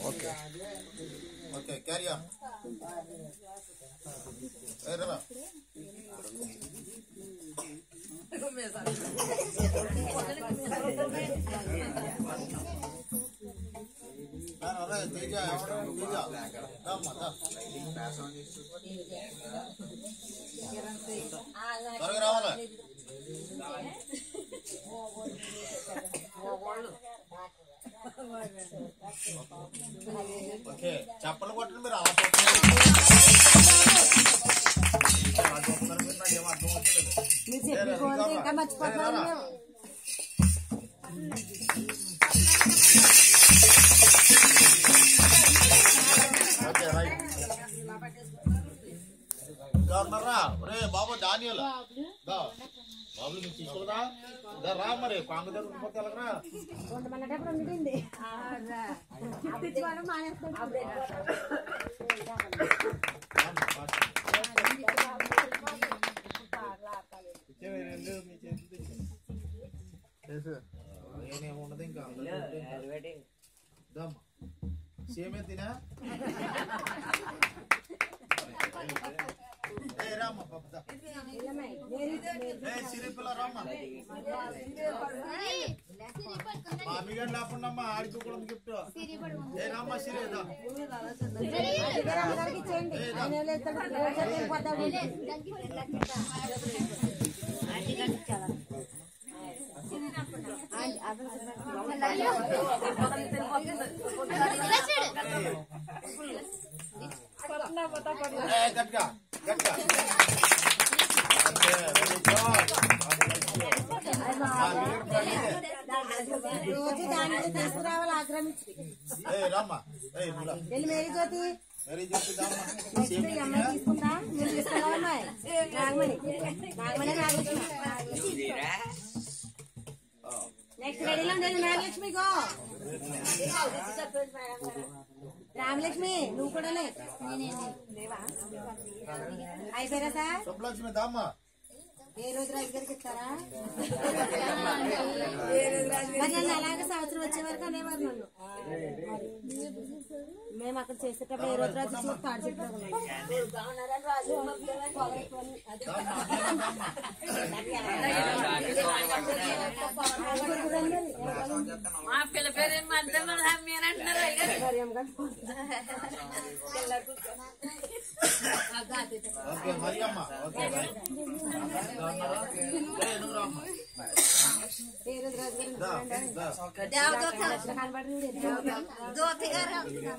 Okay okay carry on ఏ రా రా, రా, తేజ ఎవరు? తేజ రామ్మా, రా. త్వరగా రావాలి ఓకే చెప్పలు కొట్టండి మీరు అలా చూస్తున్నారు. అలా చూస్తున్నారు మీరు నాకు ఏం అర్థం అవుతలేదు. మీరు చెప్పిపోతే ఇంకా మర్చిపోతున్నారు మేము. ఓకే రైట్ గవర్నర్ రా రే బాబు డానియల్ దా బాబు నీకు తీసుకోదా దా రా మరి కాంగు దగ్గర ఉండిపోతే ఎలాగరా ఉండమన్నటప్పుడు ఉండింది. తిట్టుకోవడం మానేస్తాడు. నేనేముండదు ఇంకా దమ్మా సేమే తినా ఏ రామ్మ పాప దా. ఏ సిరిపిల్ల రామ్మ మామిగారు లేకుండా ఆడికి కూడా గిఫ్ట్ ఏ రామ్మ సిరేదా దగ్గర అందరికి ఇచ్చేయండి. ఆయన ఏం లేస్తాడు, రోజు వెళ్ళిపోతాడు. ఆయన అతను ఏ గట్గా గట్గా ఓకే వెరీ గుడ్ రోజు దానికి తీసుకురావాలి ఆక్రమించి ఏ రామ్మ ఏ నువ్వు రా. వెళ్ళి మేరీ జ్యోతి వెరీ గుడ్ రామ్మ నెక్స్ట్ ఈ అమ్మాయి తీసుకుంటా మీరు తీసుకురా అమ్మాయి నాగమణి నాగమణి నాగలక్ష్మి నెక్స్ట్ రెడీలో ఉండేది నాగలక్ష్మి గో రామలక్ష్మి నువ్వు కూడా అయిపోయారా సార్ శుభలక్ష్మి దామ్మ ఏ రోజు రాజు గారికి ఇస్తారా మరి నన్ను అలాగే సంవత్సరం వచ్చే వరకు అనేవారు నన్ను మేము అక్కడ చేసేటప్పుడు ఏ రోజు రాజు చూసి తాడు మా పిల్ల పేరు మధ్య మీరంటున్నారు ఓకే మరియమ్మ ఓకే రైట్ గవర్నరా? ఏ నువ్వు రామ్మ ఏ రోజు రాజు గారికి దా దా దేవదూత కనబడి దూత గారు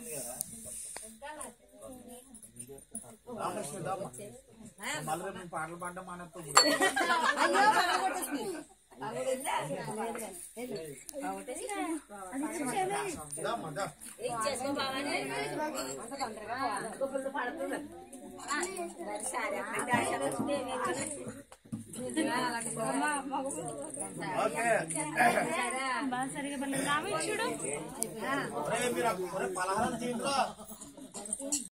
రామలక్ష్మి దామ్మ మళ్ళీ రేపు నేను పాటలు పాడడం మానేస్తాం అయ్యో పగల కొట్టేసి దామ్మ దా చేసుకో బాగానే ఓకే ఒరే మీరు ఒరే పలహారం చేయండి